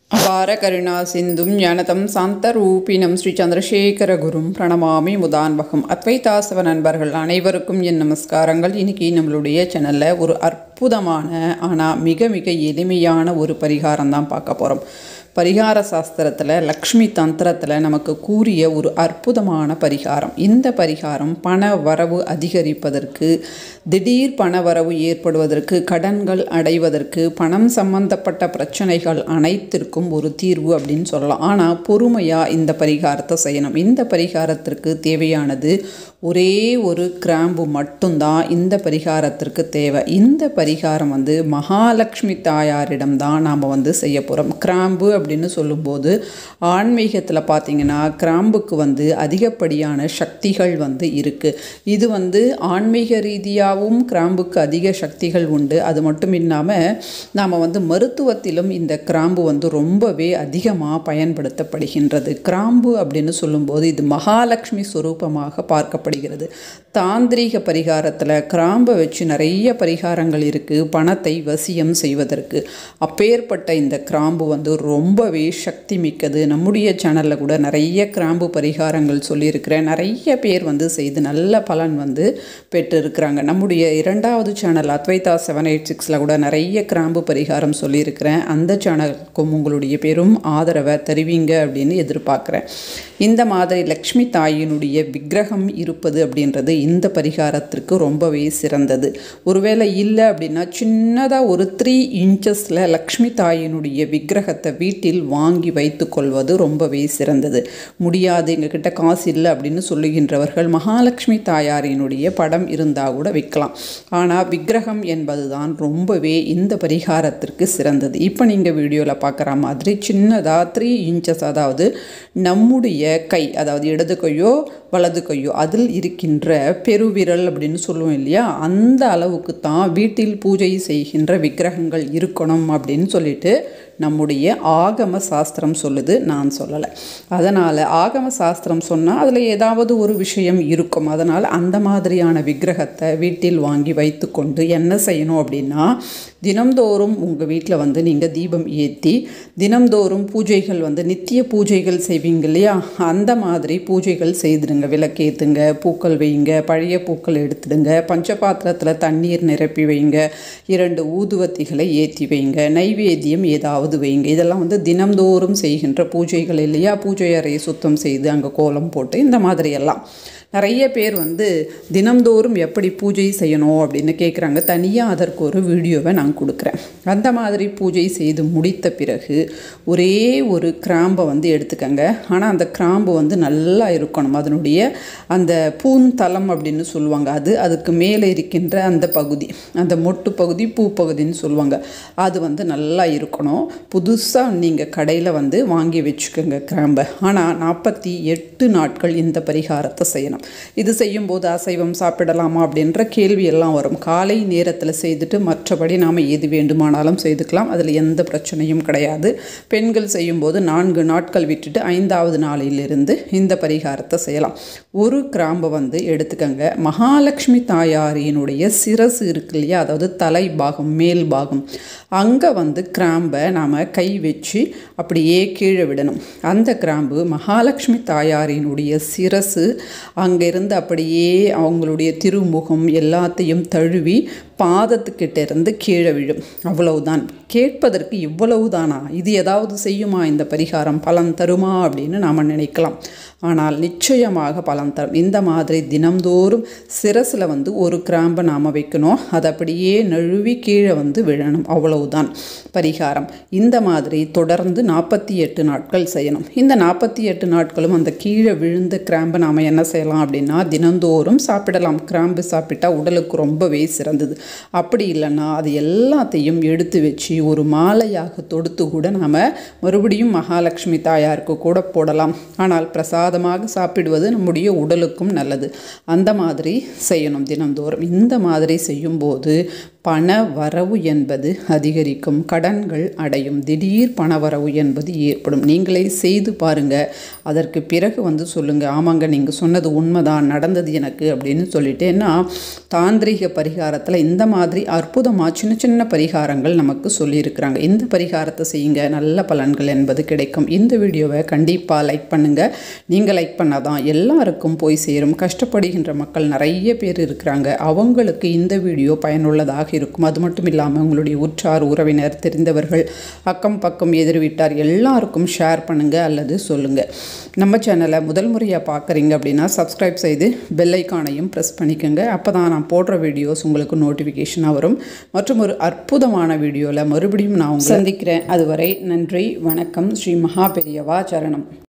அபார கருணா சிந்தும் ஞானதம் சாந்தரூபினம் ஸ்ரீ சந்திரசேகர குரும் பிரணமாமி முதான்பகம் அத்வைதாசவ நண்பர்கள் அனைவருக்கும் என் நமஸ்காரங்கள் இன்னைக்கு நம்மளுடைய சேனலில் ஒரு அற்புதமான ஆனால் மிக மிக எளிமையான ஒரு பரிகாரம் தான் பார்க்க போகிறோம் பரிகார சாஸ்திரத்தில் லக்ஷ்மி தந்திரத்தில் நமக்கு கூறிய ஒரு அற்புதமான பரிகாரம் இந்த பரிகாரம் பண வரவு அதிகரிப்பதற்கு திடீர் பண வரவு ஏற்படுவதற்கு கடன்கள் அடைவதற்கு பணம் சம்பந்தப்பட்ட பிரச்சனைகள் அனைத்திற்கும் ஒரு தீர்வு அப்படின்னு சொல்லலாம் ஆனால் பொறுமையாக இந்த பரிகாரத்தை செய்யணும் இந்த பரிகாரத்திற்கு தேவையானது ஒரே ஒரு கிராம்பு மட்டும்தான் இந்த பரிகாரத்திற்கு தேவை இந்த பரிகாரம் வந்து மகாலட்சுமி தாயாரிடம் தான் நாம் வந்து செய்ய போகிறோம் கிராம்பு அப்படின்னு சொல்லும்போது ஆன்மீகத்தில் பார்த்தீங்கன்னா கிராம்புக்கு வந்து அதிகப்படியான சக்திகள் வந்து இருக்குது இது வந்து ஆன்மீக ரீதியாகவும் கிராம்புக்கு அதிக சக்திகள் உண்டு அது மட்டும் இல்லாமல் நாம் வந்து மருத்துவத்திலும் இந்த கிராம்பு வந்து ரொம்பவே அதிகமாக பயன்படுத்தப்படுகின்றது கிராம்பு அப்படின்னு சொல்லும்போது இது மகாலட்சுமி சுரூபமாக பார்க்கப்படுகிறது தாந்திரீக பரிகாரத்தில் கிராம்பை வச்சு நிறைய பரிகாரங்கள் இருக்குது பணத்தை வசியம் செய்வதற்கு அப்பேற்பட்ட இந்த கிராம்பு வந்து ரொம்பவே சக்தி மிக்கது நம்முடைய சேனலில் கூட நிறைய கிராம்பு பரிகாரங்கள் சொல்லியிருக்கிறேன் நிறைய பேர் வந்து செய்து நல்ல பலன் வந்து பெற்றிருக்கிறாங்க நம்முடைய இரண்டாவது சேனல் அத்வைதா செவன் எயிட் சிக்ஸில் கூட நிறைய கிராம்பு பரிகாரம் சொல்லியிருக்கிறேன் அந்த சேனலுக்கும் உங்களுடைய பெரும் ஆதரவை தருவீங்க அப்படின்னு எதிர்பார்க்குறேன் இந்த மாதிரி லக்ஷ்மி தாயினுடைய விக்கிரகம் இருப்பது அப்படின்றது இந்த பரிகாரத்திற்கு ரொம்பவே சிறந்தது ஒருவேளை இல்லை அப்படின்னா சின்னதாக ஒரு த்ரீ இன்ச்சஸில் லக்ஷ்மி தாயினுடைய விக்கிரகத்தை வீட்டில் வாங்கி வைத்து கொள்வது ரொம்பவே சிறந்தது முடியாது எங்ககிட்ட காசு இல்லை அப்படின்னு சொல்லுகின்றவர்கள் மகாலட்சுமி தாயாரினுடைய படம் இருந்தால் கூட வைக்கலாம் ஆனால் விக்கிரகம் என்பது தான் ரொம்பவே இந்த பரிகாரத்திற்கு சிறந்தது இப்போ நீங்கள் வீடியோவில் பார்க்குற மாதிரி சின்னதாக த்ரீ இன்ச்சஸ் அதாவது நம்முடைய கை அதாவது இடது கையோ வலது கையோ அதில் இருக்கின்ற பெருவிரல் அப்படின்னு சொல்லுவோம் இல்லையா அந்த அளவுக்கு தான் வீட்டில் பூஜை செய்கின்ற விக்கிரகங்கள் இருக்கணும் அப்படின்னு சொல்லிட்டு நம்முடைய ஆகம சாஸ்திரம் சொல்லுது நான் சொல்லலை அதனால் ஆகம சாஸ்திரம் சொன்னால் அதில் ஏதாவது ஒரு விஷயம் இருக்கும் அதனால் அந்த மாதிரியான விக்கிரகத்தை வீட்டில் வாங்கி வைத்துக்கொண்டு என்ன செய்யணும் அப்படின்னா தினம்தோறும் உங்கள் வீட்டில் வந்து நீங்கள் தீபம் ஏற்றி தினம்தோறும் பூஜைகள் வந்து நித்திய பூஜைகள் செய்வீங்க இல்லையா அந்த மாதிரி பூஜைகள் செய்துடுங்க விளக்கேற்றுங்க பூக்கள் வைங்க பழைய பூக்கள் எடுத்துடுங்க பஞ்சபாத்திரத்தில் தண்ணீர் நிரப்பி வைங்க இரண்டு ஊதுவத்திகளை ஏற்றி வைங்க நைவேத்தியம் ஏதாவது வைங்க இதெல்லாம் வந்து தினம்தோறும் செய்கின்ற பூஜைகள் இல்லையா பூஜை அறையை சுத்தம் செய்து அங்கே கோலம் போட்டு இந்த மாதிரியெல்லாம் நிறைய பேர் வந்து தினம்தோறும் எப்படி பூஜை செய்யணும் அப்படின்னு கேட்குறாங்க தனியாக அதற்கு ஒரு வீடியோவை நான் கொடுக்குறேன் அந்த மாதிரி பூஜை செய்து முடித்த பிறகு ஒரே ஒரு கிராம்பை வந்து எடுத்துக்கங்க ஆனால் அந்த கிராம்பு வந்து நல்லா இருக்கணும் அதனுடைய அந்த பூந்தலம் அப்படின்னு சொல்லுவாங்க அது அதுக்கு மேலே இருக்கின்ற அந்த பகுதி அந்த மொட்டு பகுதி பூ பகுதின்னு சொல்லுவாங்க அது வந்து நல்லா இருக்கணும் புதுசாக நீங்கள் கடையில் வந்து வாங்கி வச்சுக்கோங்க கிராம்பை ஆனால் நாற்பத்தி எட்டு நாட்கள் இந்த பரிகாரத்தை செய்யணும் இது செய்யும்போது அசைவம் சாப்பிடலாமா அப்படின்ற கேள்வி எல்லாம் வரும் காலை நேரத்தில் செய்துட்டு மற்றபடி நாம் எது வேண்டுமானாலும் செய்துக்கலாம் அதில் எந்த பிரச்சனையும் கிடையாது பெண்கள் செய்யும்போது நான்கு நாட்கள் விட்டுட்டு ஐந்தாவது நாளிலிருந்து இந்த பரிகாரத்தை செய்யலாம் ஒரு கிராம்பை வந்து எடுத்துக்கங்க மகாலட்சுமி தாயாரியினுடைய சிரசு இருக்கு இல்லையா அதாவது தலை பாகம் மேல் பாகம் அங்கே வந்து கிராம்பை நாம் கை வச்சு அப்படியே கீழே விடணும் அந்த கிராம்பு மகாலட்சுமி தாயாரினுடைய சிரசு அங்கேருந்து அப்படியே அவங்களுடைய திருமுகம் எல்லாத்தையும் தழுவி பாதத்துக்கிட்ட இருந்து கீழே விழும் அவ்வளவுதான் கேட்பதற்கு இவ்வளவுதானா இது ஏதாவது செய்யுமா இந்த பரிகாரம் பலன் தருமா அப்படின்னு நாம் நினைக்கலாம் ஆனால் நிச்சயமாக பலன் தரும் இந்த மாதிரி தினம்தோறும் சிரசில் வந்து ஒரு கிராம்பை நாம் வைக்கணும் அது அப்படியே நழுவி கீழே வந்து விழணும் அவ்வளவுதான் பரிகாரம் இந்த மாதிரி தொடர்ந்து நாற்பத்தி எட்டு நாட்கள் செய்யணும் இந்த நாற்பத்தி எட்டு நாட்களும் அந்த கீழே விழுந்த கிராம்பை நாம் என்ன செய்யலாம் அப்படின்னா தினந்தோறும் சாப்பிடலாம் கிராம்பு சாப்பிட்டா உடலுக்கு ரொம்பவே சிறந்தது அப்படி இல்லைன்னா அது எல்லாத்தையும் எடுத்து வச்சு ஒரு மாலையாக தொடுத்து கூட நாம் மறுபடியும் மகாலட்சுமி தாயாருக்கு கூட போடலாம் ஆனால் பிரசாதமாக சாப்பிடுவது நம்முடைய உடலுக்கும் நல்லது அந்த மாதிரி செய்யணும் தினந்தோறும் இந்த மாதிரி செய்யும்போது பண வரவு என்பது அதிகரிக்கும் கடன்கள் அடையும் திடீர் பண வரவு என்பது ஏற்படும் நீங்களே செய்து பாருங்க அதற்கு பிறகு வந்து சொல்லுங்க ஆமாங்க நீங்கள் சொன்னது உண்மைதான் நடந்தது எனக்கு அப்படின்னு சொல்லிட்டு ஏன்னா தாந்திரிக பரிகாரத்தில் இந்த மாதிரி அற்புதமாக சின்ன சின்ன பரிகாரங்கள் நமக்கு சொல்லியிருக்கிறாங்க இந்த பரிகாரத்தை செய்யுங்க நல்ல பலன்கள் என்பது கிடைக்கும் இந்த வீடியோவை கண்டிப்பாக லைக் பண்ணுங்கள் நீங்கள் லைக் பண்ணாதான் எல்லாருக்கும் போய் சேரும் கஷ்டப்படுகின்ற மக்கள் நிறைய பேர் இருக்கிறாங்க அவங்களுக்கு இந்த வீடியோ பயனுள்ளதாக இருக்கும் அது மட்டும் இல்லாமல் உங்களுடைய உற்றார் உறவினர் தெரிந்தவர்கள் அக்கம் பக்கம் எதிர் வீட்டார் எல்லாருக்கும் ஷேர் பண்ணுங்கள் அல்லது சொல்லுங்கள் நம்ம சேனலை முதல் முறையாக பார்க்குறீங்க அப்படின்னா சப்ஸ்கிரைப் செய்து பெல் ஐக்கானையும் ப்ரெஸ் பண்ணிக்கோங்க அப்போ தான் நான் போடுற வீடியோஸ் உங்களுக்கு நோட்டிஃபிகேஷனாக வரும் மற்றும் ஒரு அற்புதமான வீடியோவில் மறுபடியும் நான் உங்களை சந்திக்கிறேன் அதுவரை நன்றி வணக்கம் ஸ்ரீ மகா பெரியவா சரணம்